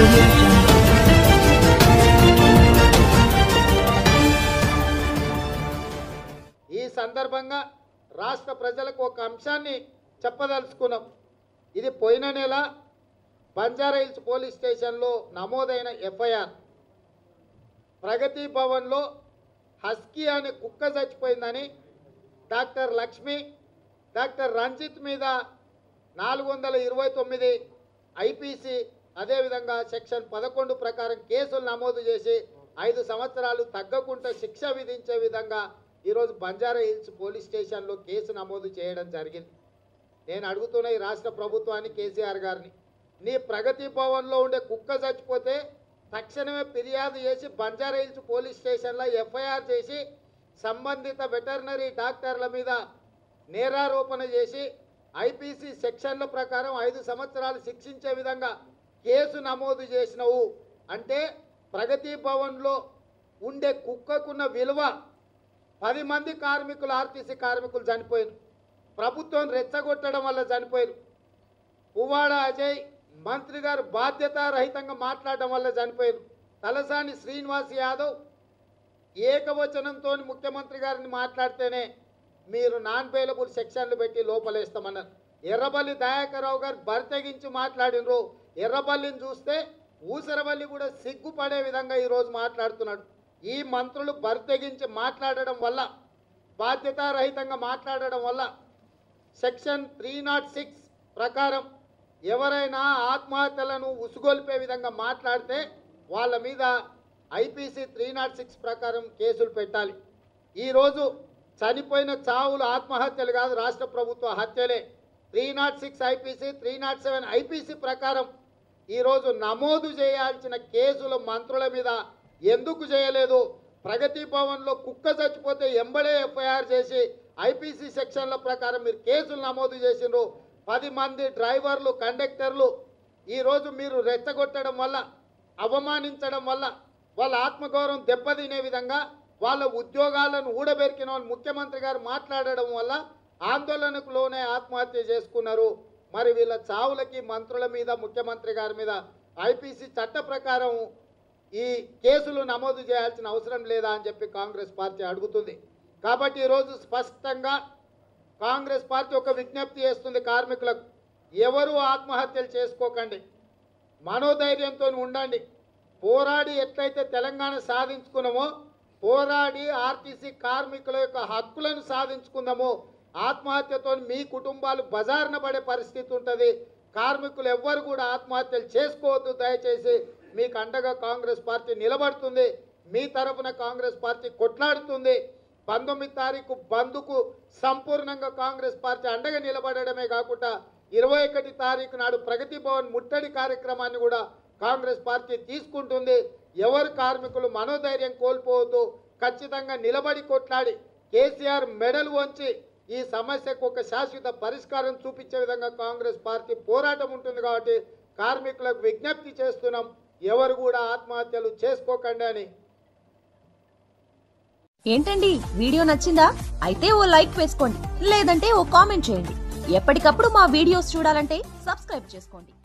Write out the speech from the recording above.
audio jungle. ఈ సందర్భంగా రాష్ట్ర ప్రజలకు ఒక అంశాన్ని చెప్పదలుచుకున్నాం ఇది పోయిన నెల బంజారాహిల్స్ పోలీస్ స్టేషన్లో నమోదైన ఎఫ్ఐఆర్ ప్రగతి భవన్లో హస్కీ అనే కుక్క చచ్చిపోయిందని డాక్టర్ లక్ష్మి డాక్టర్ రంజిత్ మీద నాలుగు వందల ఇరవై తొమ్మిది ఐపీసీ అదేవిధంగా సెక్షన్ పదకొండు ప్రకారం కేసులు నమోదు చేసి ఐదు సంవత్సరాలు తగ్గకుండా శిక్ష విధించే విధంగా ఈరోజు బంజారా హిల్స్ పోలీస్ స్టేషన్లో కేసు నమోదు చేయడం జరిగింది నేను అడుగుతున్న ఈ రాష్ట్ర ప్రభుత్వాన్ని కేసీఆర్ గారిని నీ ప్రగతి భవన్లో ఉండే కుక్క చచ్చిపోతే తక్షణమే ఫిర్యాదు చేసి బంజారా హిల్స్ పోలీస్ స్టేషన్లో ఎఫ్ఐఆర్ చేసి సంబంధిత వెటర్నరీ డాక్టర్ల మీద నేరారోపణ చేసి ఐపీసీ సెక్షన్ల ప్రకారం ఐదు సంవత్సరాలు శిక్షించే విధంగా కేసు నమోదు చేసినవు అంటే ప్రగతి భవన్లో ఉండే కుక్కకున్న విలువ పది మంది కార్మికులు ఆర్టీసీ కార్మికులు చనిపోయారు ప్రభుత్వం రెచ్చగొట్టడం వల్ల చనిపోయారు పువ్వాడ అజయ్ మంత్రి గారు బాధ్యతారహితంగా మాట్లాడడం వల్ల చనిపోయారు తలసాని శ్రీనివాస్ యాదవ్ ఏకవచనంతో ముఖ్యమంత్రి గారిని మాట్లాడితేనే మీరు నాన్ బెయిలబుల్ సెక్షన్లు పెట్టి లోపలేస్తామన్నారు ఎర్రబల్లి దయాకర్రావు గారు బరితెగించి మాట్లాడినరు ఎర్రబల్లిని చూస్తే ఊసరబల్లి కూడా సిగ్గుపడే విధంగా ఈరోజు మాట్లాడుతున్నాడు ఈ మంత్రులు బరితెగించి మాట్లాడడం వల్ల బాధ్యతారహితంగా మాట్లాడడం వల్ల సెక్షన్ త్రీ నాట్ సిక్స్ ప్రకారం ఎవరైనా ఆత్మహత్యలను ఉసుగొల్పే విధంగా మాట్లాడితే వాళ్ళ మీద ఐపీసీ త్రీ నాట్ సిక్స్ ప్రకారం కేసులు పెట్టాలి ఈరోజు చనిపోయిన చావులు ఆత్మహత్యలు కాదు రాష్ట్ర ప్రభుత్వ హత్యలే three not six IPC three not seven IPC ప్రకారం ఈరోజు నమోదు చేయాల్సిన కేసులు మంత్రుల మీద ఎందుకు చేయలేదు ప్రగతి భవన్లో కుక్క చచ్చిపోతే ఎంబడే ఎఫ్ఐఆర్ చేసి ఐపీసీ సెక్షన్ల ప్రకారం మీరు కేసులు నమోదు చేసిండ్రు పది మంది డ్రైవర్లు కండక్టర్లు ఈరోజు మీరు రెచ్చగొట్టడం వల్ల అవమానించడం వల్ల వాళ్ళ ఆత్మగౌరవం దెబ్బతినే విధంగా వాళ్ళ ఉద్యోగాలను ఊడబెరికిన వాళ్ళు ముఖ్యమంత్రి గారు మాట్లాడడం వల్ల ఆందోళనకు లోనే ఆత్మహత్య చేసుకున్నారు మరి వీళ్ళ చావులకి మంత్రుల మీద ముఖ్యమంత్రి గారి మీద ఐపీసీ చట్ట ప్రకారం ఈ కేసులు నమోదు చేయాల్సిన అవసరం లేదా అని చెప్పి కాంగ్రెస్ పార్టీ అడుగుతుంది కాబట్టి ఈరోజు స్పష్టంగా కాంగ్రెస్ పార్టీ ఒక విజ్ఞప్తి చేస్తుంది కార్మికులకు ఎవరు ఆత్మహత్యలు చేసుకోకండి మనోధైర్యంతో ఉండండి పోరాడి ఎట్లయితే తెలంగాణ సాధించుకున్నామో పోరాడి ఆర్టీసీ కార్మికుల యొక్క హక్కులను సాధించుకుందామో ఆత్మహత్యతో మీ కుటుంబాలు బజారున పడే పరిస్థితి ఉంటుంది కార్మికులు ఎవ్వరు కూడా ఆత్మహత్యలు చేసుకోవద్దు దయచేసి మీకు అండగా కాంగ్రెస్ పార్టీ నిలబడుతుంది మీ తరఫున కాంగ్రెస్ పార్టీ కొట్లాడుతుంది పంతొమ్మిది తారీఖు బంద్కు సంపూర్ణంగా కాంగ్రెస్ పార్టీ అండగా నిలబడడమే కాకుండా ఇరవై ఒకటి తారీఖు నాడు ప్రగతి భవన్ ముట్టడి కార్యక్రమాన్ని కూడా కాంగ్రెస్ పార్టీ తీసుకుంటుంది ఎవరు కార్మికులు మనోధైర్యం కోల్పోవద్దు ఖచ్చితంగా నిలబడి కొట్లాడి కేసీఆర్ మెడలు వంచి ఈ సమస్యకు ఒక శాశ్వత పరిష్కారం చూపించే విధంగా కాంగ్రెస్ పార్టీ పోరాటం ఉంటుంది కాబట్టి కార్మికులకు విజ్ఞప్తి చేస్తున్నాం ఎవరు కూడా ఆత్మహత్యలు చేసుకోకండి అని ఏంటండి వీడియో నచ్చిందా అయితే ఓ లైక్ వేసుకోండి లేదంటే ఓ కామెంట్ చేయండి ఎప్పటికప్పుడు మా వీడియోస్ చూడాలంటే సబ్స్క్రైబ్ చేసుకోండి